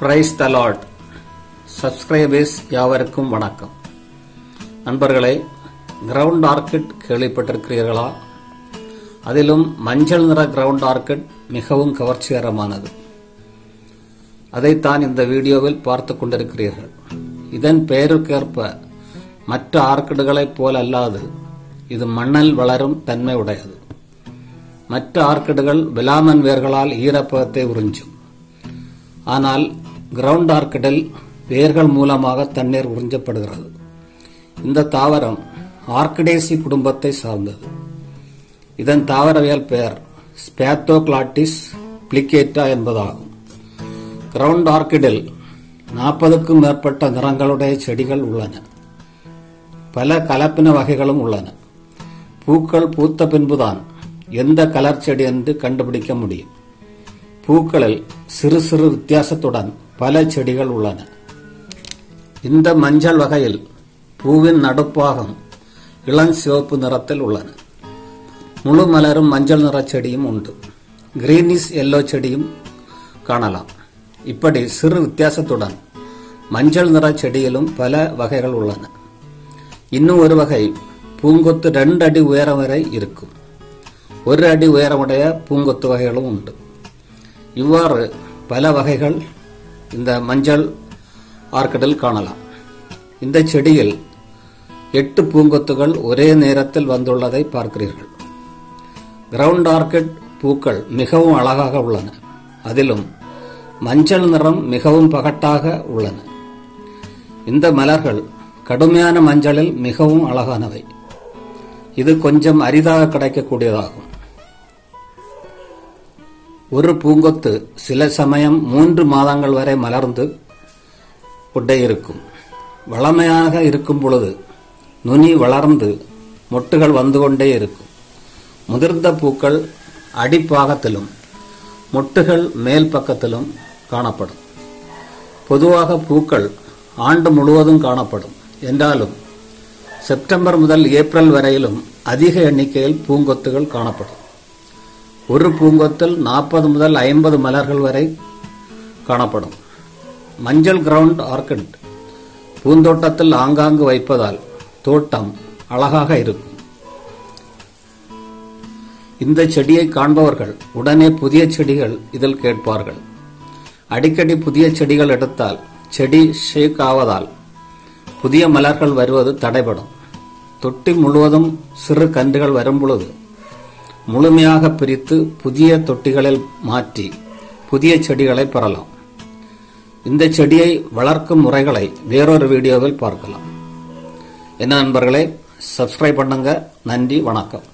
praise the Lord subscribers யாவருக்கும் வணக்கம் நண்பர்களே கிரவுண்ட் ஆர்கிட் கேள்விப்பட்டிருக்கிறீர்களா அதிலும் மஞ்சள் நிற கிரவுண்ட் ஆர்கிட் மிகவும் கவர்ச்சிகரமானது அதைத்தான் இந்த வீடியோவில் பார்த்து கொண்டிருக்கிறீர்கள் இதன் பெயருக்கேற்ப மற்ற ஆர்க்கிடுகளைப் போல் அல்லாது இது மண்ணில் வளரும் தன்மை உடையது மற்ற ஆர்க்கிடுகள் விலாமன் வேர்களால் ஈரப்பதத்தை உறிஞ்சும் ஆனால் கிரவுண்ட் ஆர்க்கிடில் வேர்கள் மூலமாக தண்ணீர் உறிஞ்சப்படுகிறது இந்த தாவரம் ஆர்க்கிடேசி குடும்பத்தை சார்ந்தது இதன் தாவரவியல் பெயர் ஸ்பேத்தோக்ளாட்டிஸ் பிளிகேட்டா என்பதாகும் கிரவுண்ட் ஆர்க்கிடில் நாற்பதுக்கும் மேற்பட்ட நிறங்களுடைய செடிகள் உள்ளன பல கலப்பின வகைகளும் உள்ளன பூக்கள் பூத்த பின்புதான் எந்த கலர் செடி என்று கண்டுபிடிக்க முடியும் பூக்களில் சிறு சிறு வித்தியாசத்துடன் பல செடிகள் உள்ளன இந்த மஞ்சள் வகையில் பூவின் நடுப்பாகம் இளஞ்சிவப்பு நிறத்தில் உள்ளன முழு மலரும் மஞ்சள் நிற செடியும் உண்டு கிரீனிஷ் எல்லோ செடியும் காணலாம் இப்படி சிறு வித்தியாசத்துடன் மஞ்சள் நிற செடியிலும் பல வகைகள் உள்ளன இன்னும் ஒரு வகை பூங்கொத்து ரெண்டு அடி உயரம் வரை இருக்கும் ஒரு அடி உயரமுடைய பூங்கொத்து வகைகளும் உண்டு இவ்வாறு பல வகைகள் இந்த மஞ்சள் ஆர்க்கிடில் காணலாம் இந்த செடியில் எட்டு பூங்கொத்துகள் ஒரே நேரத்தில் வந்துள்ளதை பார்க்கிறீர்கள் கிரவுண்ட் ஆர்க்கிட் பூக்கள் மிகவும் அழகாக உள்ளன அதிலும் மஞ்சள் நிறம் மிகவும் பகட்டாக உள்ளன இந்த மலர்கள் கடுமையான மஞ்சளில் மிகவும் அழகானவை இது கொஞ்சம் அரிதாக கிடைக்கக்கூடியதாகும் ஒரு பூங்கொத்து சில சமயம் மூன்று மாதங்கள் வரை மலர்ந்து கொண்டே இருக்கும் வளமையாக இருக்கும் பொழுது நுனி வளர்ந்து மொட்டுகள் வந்து கொண்டே இருக்கும் முதிர்ந்த பூக்கள் அடிப்பாகத்திலும் மொட்டுகள் மேல் பக்கத்திலும் காணப்படும் பொதுவாக பூக்கள் ஆண்டு முழுவதும் காணப்படும் என்றாலும் செப்டம்பர் முதல் ஏப்ரல் வரையிலும் அதிக எண்ணிக்கையில் பூங்கொத்துகள் காணப்படும் ஒரு பூங்கொத்தில் நாற்பது முதல் ஐம்பது மலர்கள் வரை காணப்படும் மஞ்சள் கிரவுண்ட் ஆர்கிட் பூந்தோட்டத்தில் ஆங்காங்கு வைப்பதால் தோட்டம் அழகாக இருக்கும் இந்த செடியை காண்பவர்கள் உடனே புதிய செடிகள் இதில் கேட்பார்கள் அடிக்கடி புதிய செடிகள் எடுத்தால் செடி ஷேக் ஆவதால் புதிய மலர்கள் வருவது தடைபடும் தொட்டி முழுவதும் சிறு கன்றுகள் வரும் பொழுது முழுமையாக பிரித்து புதிய தொட்டிகளில் மாற்றி புதிய செடிகளை பெறலாம் இந்த செடியை வளர்க்கும் முறைகளை வேறொரு வீடியோவில் பார்க்கலாம் என்ன நண்பர்களே சப்ஸ்கிரைப் பண்ணுங்க நன்றி வணக்கம்